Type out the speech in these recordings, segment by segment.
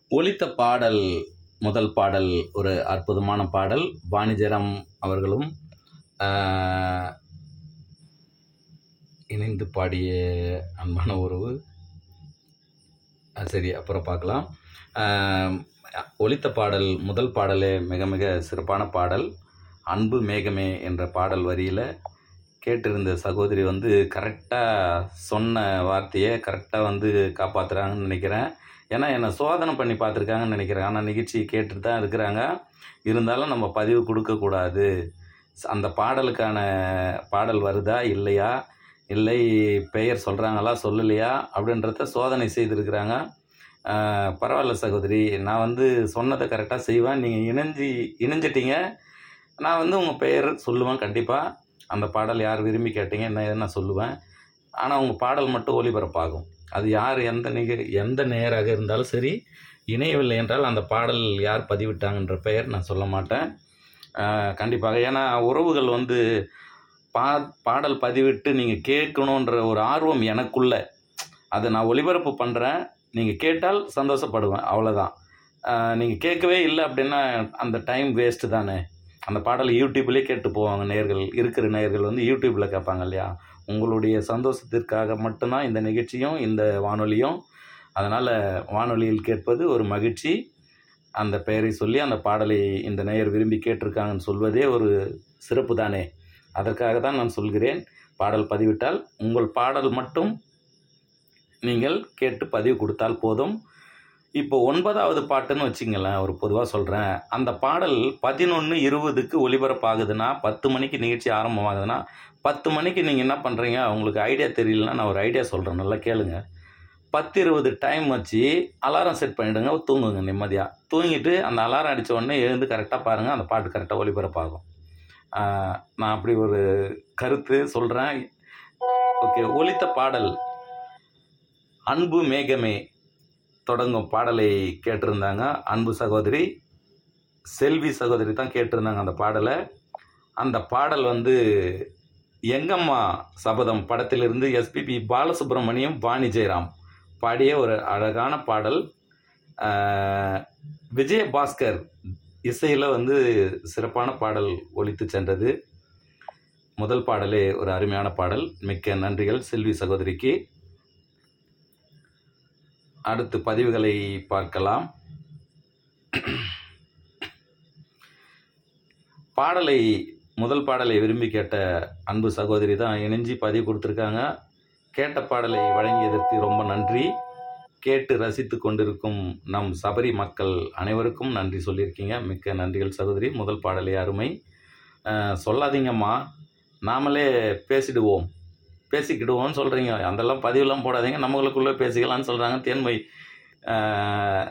ஒலித்த பாடல் முதல் பாடல் ஒரு அற்புதமான பாடல் வாணிஜரம் அவர்களும் ஆஹ், இணைந்து பாடிய அன்பான உறவு அஹ் சரி அப்புறம் பார்க்கலாம் ஆஹ், ஒலித்த பாடல் முதல் பாடலே மிக மிக சிறப்பான பாடல் அன்பு மேகமே என்ற பாடல் வரியில் கேட்டிருந்த சகோதரி வந்து கரெக்டாக சொன்ன வார்த்தையை கரெக்டாக வந்து காப்பாற்றுறாங்கன்னு நினைக்கிறேன் ஏன்னா என்னை சோதனை பண்ணி பார்த்துருக்காங்கன்னு நினைக்கிறேன் ஆனால் நிகழ்ச்சி கேட்டுட்டு தான் இருக்கிறாங்க இருந்தாலும் நம்ம பதிவு கொடுக்கக்கூடாது அந்த பாடலுக்கான பாடல் வருதா இல்லையா இல்லை பெயர் சொல்கிறாங்களா சொல்லலையா அப்படின்றத சோதனை செய்திருக்கிறாங்க ஆஹ் பரவாயில்ல சகோதரி நான் வந்து சொன்னதை கரெக்டாக செய்வேன் நீங்கள் இணைஞ்சி இணைஞ்சிட்டீங்க நான் வந்து உங்கள் பெயர் சொல்லுவேன் கண்டிப்பாக அந்த பாடல் யார் விரும்பி கேட்டீங்க என்ன ஏதுன்னு நான் சொல்லுவேன் ஆனால் உங்கள் பாடல் மட்டும் ஒளிபரப்பாகும் அது யார் எந்த நிக எந்த நேராக இருந்தாலும் சரி இணையவில்லை என்றால் அந்த பாடல் யார் பதிவிட்டாங்கன்ற பெயர் நான் சொல்ல மாட்டேன் ஆஹ் கண்டிப்பாக ஏன்னா உறவுகள் வந்து பா பாடல் பதிவிட்டு நீங்கள் கேட்கணுன்ற ஒரு ஆர்வம் எனக்குள்ள அதை நான் ஒளிபரப்பு பண்ணுறேன் நீங்கள் கேட்டால் சந்தோஷப்படுவேன் அவ்வளோதான் நீங்கள் கேட்கவே இல்லை அப்படின்னா அந்த டைம் வேஸ்ட்டு தானே அந்த பாடல் யூடியூப்லேயே கேட்டு போவாங்க நேர்கள் இருக்கிற நேர்கள் வந்து யூடியூப்பில் கேட்பாங்க இல்லையா உங்களுடைய சந்தோஷத்திற்காக மட்டும்தான் இந்த நிகழ்ச்சியும் இந்த வானொலியும் அதனால் வானொலியில் கேட்பது ஒரு மகிழ்ச்சி அந்த பெயரை சொல்லி அந்த பாடலை இந்த நேயர் விரும்பி கேட்டிருக்காங்கன்னு சொல்வதே ஒரு சிறப்பு தானே அதற்காக தான் நான் சொல்கிறேன் பாடல் பதிவிட்டால் உங்கள் பாடல் மட்டும் நீங்கள் கேட்டு பதிவு கொடுத்தால் போதும் இப்போ ஒன்பதாவது பாட்டுன்னு வச்சுங்களேன் ஒரு பொதுவாக சொல்கிறேன் அந்த பாடல் பதினொன்று இருபதுக்கு ஒளிபரப்பாகுதுன்னா பத்து மணிக்கு நிகழ்ச்சி ஆரம்பமாகுதுன்னா பத்து மணிக்கு நீங்கள் என்ன பண்ணுறீங்க உங்களுக்கு ஐடியா தெரியலனா நான் ஒரு ஐடியா சொல்கிறேன் நல்லா கேளுங்க பத்து இருபது டைம் வச்சு அலாரம் செட் பண்ணிவிடுங்க தூங்குங்க நிம்மதியாக தூங்கிட்டு அந்த அலாரம் அடித்த உடனே எழுந்து கரெக்டாக பாருங்கள் அந்த பாட்டு கரெக்டாக ஒளிபரப்பாகும் ஆஹ் நான் அப்படி ஒரு கருத்து சொல்கிறேன் ஓகே ஒலித்த பாடல் அன்பு மேகமே தொடங்கும் பாடலை கேட்டிருந்தாங்க அன்பு சகோதரி செல்வி சகோதரி தான் கேட்டிருந்தாங்க அந்த பாடலை அந்த பாடல் வந்து எங்கம்மா சபதம் படத்திலிருந்து எஸ்பிபி பாலசுப்ரமணியம் வாணி ஜெயராம் பாடிய ஒரு அழகான பாடல் ஆஹ், விஜய பாஸ்கர் இசையில் வந்து சிறப்பான பாடல் ஒலித்து சென்றது முதல் பாடலே ஒரு அருமையான பாடல் மிக்க நன்றிகள் செல்வி சகோதரிக்கு அடுத்து பதிவுகளை பார்க்கலாம் பாடலை முதல் பாடலை விரும்பி கேட்ட அன்பு சகோதரி தான் இணைஞ்சி பதிவு கொடுத்துருக்காங்க கேட்ட பாடலை வழங்கியதற்கு ரொம்ப நன்றி கேட்டு ரசித்து கொண்டிருக்கும் நம் சபரி மக்கள் அனைவருக்கும் நன்றி சொல்லியிருக்கீங்க மிக்க நன்றிகள் சகோதரி முதல் பாடலை அருமை அஹ், சொல்லாதீங்கம்மா நாமளே பேசிடுவோம் பேசிக்கிடுவோம்னு சொல்கிறீங்க அதெல்லாம் பதிவெல்லாம் போடாதீங்க நம்மளுக்குள்ளே பேசிக்கலாம்னு சொல்கிறாங்க தேன்மை அஹ்,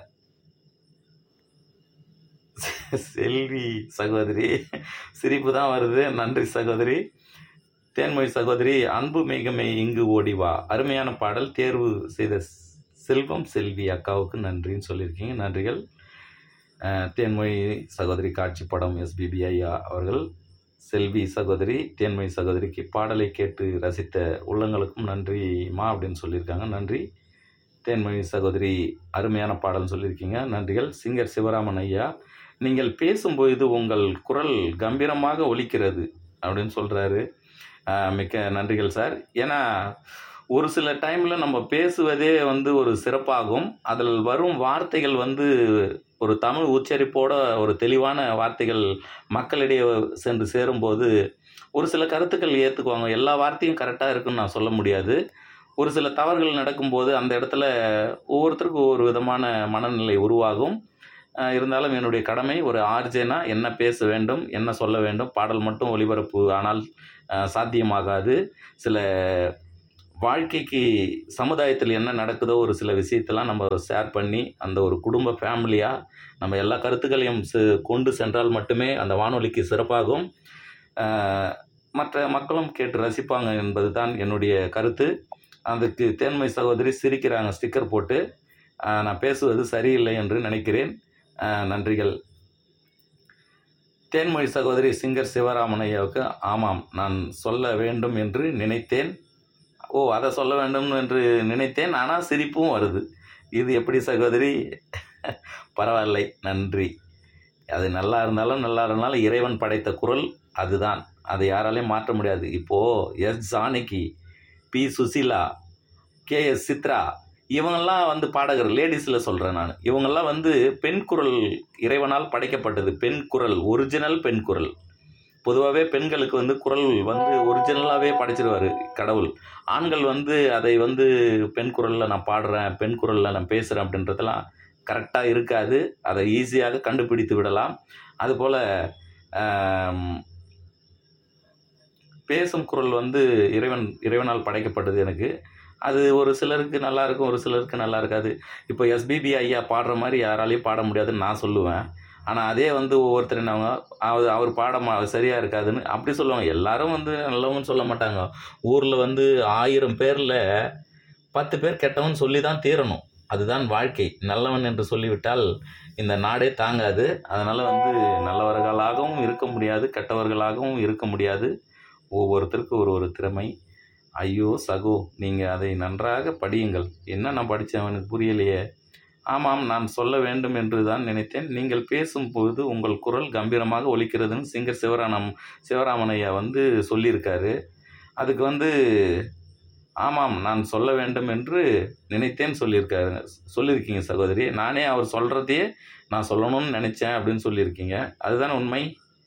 செல்வி சகோதரி சிரிப்பு தான் வருது நன்றி சகோதரி தேன்மொழி சகோதரி அன்பு மேகமே இங்கு ஓடி வா அருமையான பாடல் தேர்வு செய்த செல்வம் செல்வி அக்காவுக்கு நன்றின்னு சொல்லியிருக்கீங்க நன்றிகள் அஹ், தேன்மொழி சகோதரி காட்சி படம் எஸ்பிபி ஐயா அவர்கள் செல்வி சகோதரி தேன்மொழி சகோதரிக்கு பாடலை கேட்டு ரசித்த உள்ளங்களுக்கும் நன்றிமா அப்படின்னு சொல்லியிருக்காங்க நன்றி தேன்மொழி சகோதரி அருமையான பாடல்னு சொல்லியிருக்கீங்க நன்றிகள் சிங்கர் சிவராமன் ஐயா நீங்கள் பேசும்பொழுது உங்கள் குரல் கம்பீரமாக ஒலிக்கிறது அப்படின்னு சொல்கிறாரு மிக்க நன்றிகள் சார் ஏன்னா ஒரு சில டைமில் நம்ம பேசுவதே வந்து ஒரு சிறப்பாகும் அதில் வரும் வார்த்தைகள் வந்து ஒரு தமிழ் உச்சரிப்போட ஒரு தெளிவான வார்த்தைகள் மக்களிடையே சென்று சேரும்போது ஒரு சில கருத்துக்கள் ஏற்றுக்குவாங்க எல்லா வார்த்தையும் கரெக்டாக இருக்குன்னு நான் சொல்ல முடியாது ஒரு சில தவறுகள் நடக்கும்போது அந்த இடத்துல ஒவ்வொருத்தருக்கும் ஒவ்வொரு விதமான மனநிலை உருவாகும் அஹ் இருந்தாலும் என்னுடைய கடமை ஒரு ஆர்ஜேனா என்ன பேச வேண்டும் என்ன சொல்ல வேண்டும் பாடல் மட்டும் ஒளிபரப்பு ஆனால் அஹ், சாத்தியமாகாது சில வாழ்க்கைக்கு சமுதாயத்தில் என்ன நடக்குதோ ஒரு சில விஷயத்தெல்லாம் நம்ம ஷேர் பண்ணி அந்த ஒரு குடும்ப ஃபேமிலியாக நம்ம எல்லா கருத்துக்களையும் செ- கொண்டு சென்றால் மட்டுமே அந்த வானொலிக்கு சிறப்பாகும் அஹ், மற்ற மக்களும் கேட்டு ரசிப்பாங்க என்பது தான் என்னுடைய கருத்து அதுக்கு தேன்மை சகோதரி சிரிக்கிறாங்க ஸ்டிக்கர் போட்டு அஹ், நான் பேசுவது சரியில்லை என்று நினைக்கிறேன் அஹ், நன்றிகள் தேன்மொழி சகோதரி சிங்கர் சிவராமன் ஐயாவுக்கு ஆமாம் நான் சொல்ல வேண்டும் என்று நினைத்தேன் ஓ அதை சொல்ல வேண்டும் என்று நினைத்தேன் ஆனால் சிரிப்பும் வருது இது எப்படி சகோதரி பரவாயில்லை நன்றி அது நல்லா இருந்தாலும் நல்லா இருந்தாலும் இறைவன் படைத்த குரல் அதுதான் அதை யாராலையும் மாற்ற முடியாது இப்போது S Janaki P Susheela K S Chithra இவங்கெல்லாம் வந்து பாடகர் லேடிஸில் சொல்கிறேன் நான் இவங்கெல்லாம் வந்து பெண் குரல் இறைவனால் படைக்கப்பட்டது பெண் குரல் ஒரிஜினல் பெண் குரல் பொதுவாகவே பெண்களுக்கு வந்து குரல் வந்து ஒரிஜினலாகவே படைச்சிருவார் கடவுள் ஆண்கள் வந்து அதை வந்து பெண் குரலில் நான் பாடுறேன் பெண் குரலில் நான் பேசுகிறேன் அப்படின்றதெல்லாம் கரெக்டாக இருக்காது அதை ஈஸியாக கண்டுபிடித்து விடலாம் அதுபோல் ஆம், பேசும் குரல் வந்து இறைவன் இறைவனால் படைக்கப்பட்டது எனக்கு அது ஒரு சிலருக்கு நல்லா இருக்கும் ஒரு சிலருக்கு நல்லா இருக்காது இப்போ எஸ்பிபி ஐயா பாடுற மாதிரி யாராலையும் பாட முடியாதுன்னு நான் சொல்லுவேன் ஆனால் அதே வந்து ஒவ்வொருத்தர் என்னவங்க அவர் அவர் பாட மா சரியாக இருக்காதுன்னு அப்படி சொல்லுவாங்க எல்லாரும் வந்து நல்லவங்கன்னு சொல்ல மாட்டாங்க ஊரில் வந்து ஆயிரம் பேரில் பத்து பேர் கெட்டவன் சொல்லி தான் தீரணும் அதுதான் வாழ்க்கை நல்லவன் என்று சொல்லிவிட்டால் இந்த நாடே தாங்காது அதனால் வந்து நல்லவர்களாகவும் இருக்க முடியாது கெட்டவர்களாகவும் இருக்க முடியாது ஒவ்வொருத்தருக்கு ஒரு ஒரு திறமை ஐயோ சகோ நீங்கள் அதை நன்றாக படியுங்கள் என்ன நான் படித்தேன் எனக்கு புரியலையே ஆமாம் நான் சொல்ல வேண்டும் என்று தான் நினைத்தேன் நீங்கள் பேசும்போது உங்கள் குரல் கம்பீரமாக ஒலிக்கிறதுன்னு சிங்கர் சிவராமம் சிவராமனையா வந்து சொல்லியிருக்காரு அதுக்கு வந்து ஆமாம் நான் சொல்ல வேண்டும் என்று நினைத்தேன் சொல்லியிருக்காரு சொல்லியிருக்கீங்க சகோதரி நானே அவர் சொல்கிறதையே நான் சொல்லணும்னு நினச்சேன் அப்படின்னு சொல்லியிருக்கீங்க அதுதானே உண்மை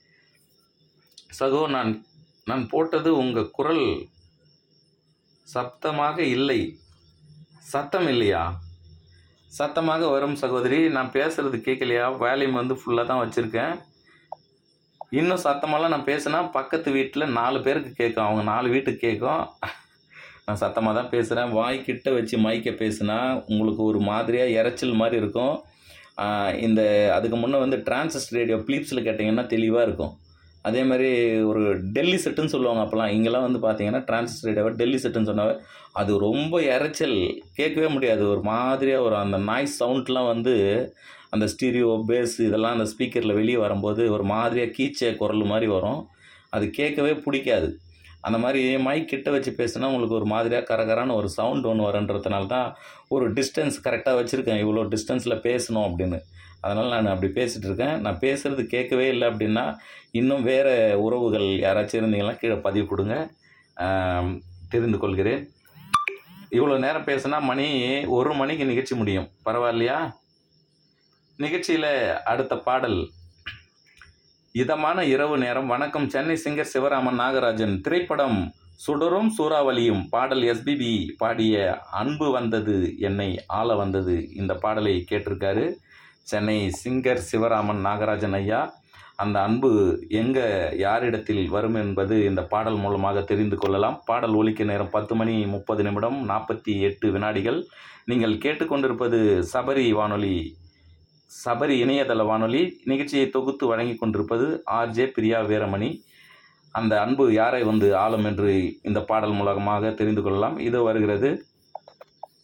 சகோ நான் நான் போட்டது உங்கள் குரல் சப்தமாக இல்லை சத்தம் இல்லையா சத்தமாக வரும் சகோதரி நான் பேசுறது கேட்கலையா வேல்யூம் வந்து ஃபுல்லாக தான் வச்சுருக்கேன் இன்னும் சத்தமெல்லாம் நான் பேசினா பக்கத்து வீட்டில் நாலு பேருக்கு கேட்கும் அவங்க நாலு வீட்டுக்கு கேட்கும் நான் சத்தமாக தான் பேசுகிறேன் வாய் கிட்ட வச்சு மைக்க பேசுனா உங்களுக்கு ஒரு மாதிரியாக இரைச்சல் மாதிரி இருக்கும் ஆஹ் இந்த அதுக்கு முன்னே வந்து டிரான்சிஸ்ட் ரேடியோ ப்ளீப்ஸில் கேட்டிங்கன்னா தெளிவாக இருக்கும் அதே மாதிரி ஒரு டெல்லி செட்டுன்னு சொல்லுவாங்க அப்போல்லாம் இங்கெல்லாம் வந்து பார்த்தீங்கன்னா டிரான்சிஸ்ட் ரேடியோவை டெல்லி செட்டுன்னு சொன்னாவே அது ரொம்ப இரைச்சல் கேட்கவே முடியாது ஒரு மாதிரியாக ஒரு அந்த நாய்ஸ் சவுண்ட்லாம் வந்து அந்த ஸ்டீரியோ பேஸ் இதெல்லாம் அந்த ஸ்பீக்கரில் வெளியே வரும்போது ஒரு மாதிரியாக கீச்ச குரல் மாதிரி வரும் அது கேட்கவே பிடிக்காது அந்த மாதிரி மைக் கிட்ட வச்சு பேசுனா உங்களுக்கு ஒரு மாதிரியாக கரகரான ஒரு சவுண்ட் ஒன்று வரன்றதுனால தான் ஒரு டிஸ்டன்ஸ் கரெக்டாக வச்சுருக்கேன் இவ்வளோ டிஸ்டன்ஸில் பேசணும் அப்படின்னு அதனால் நான் அப்படி பேசிகிட்டு இருக்கேன் நான் பேசுகிறது கேட்கவே இல்லை அப்படின்னா இன்னும் வேறு உறவுகள் யாராச்சும் இருந்தீங்கன்னா கீழே பதிவு கொடுங்க ஆம், தெரிந்து கொள்கிறேன் இவ்வளோ நேரம் பேசுனா மணி ஒரு மணிக்கு நிகழ்ச்சி முடியும் பரவாயில்லையா நிகழ்ச்சியில் அடுத்த பாடல் இதமான இரவு நேரம் வணக்கம் சென்னை சிங்கர் சிவராமன் நாகராஜன் திரைப்படம் சுடரும் சூறாவளியும் பாடல் எஸ்பிபி பாடிய அன்பு வந்தது என்னை ஆள வந்தது இந்த பாடலை கேட்டிருக்காரு சென்னை சிங்கர் சிவராமன் நாகராஜன் ஐயா அந்த அன்பு எங்கே யாரிடத்தில் வரும் என்பது இந்த பாடல் மூலமாக தெரிந்து கொள்ளலாம் பாடல் ஒலிக்க நேரம் பத்து மணி முப்பது நிமிடம் நாற்பத்தி எட்டு வினாடிகள் நீங்கள் கேட்டுக்கொண்டிருப்பது சபரி வானொலி சபரி இணையதள வானொலி நிகழ்ச்சியை தொகுத்து வழங்கி கொண்டிருப்பது ஆர்ஜே பிரியா வீரமணி அந்த அன்பு யாரை வந்து ஆளும் என்று இந்த பாடல் மூலமாக தெரிந்து கொள்ளலாம் இது வருகிறது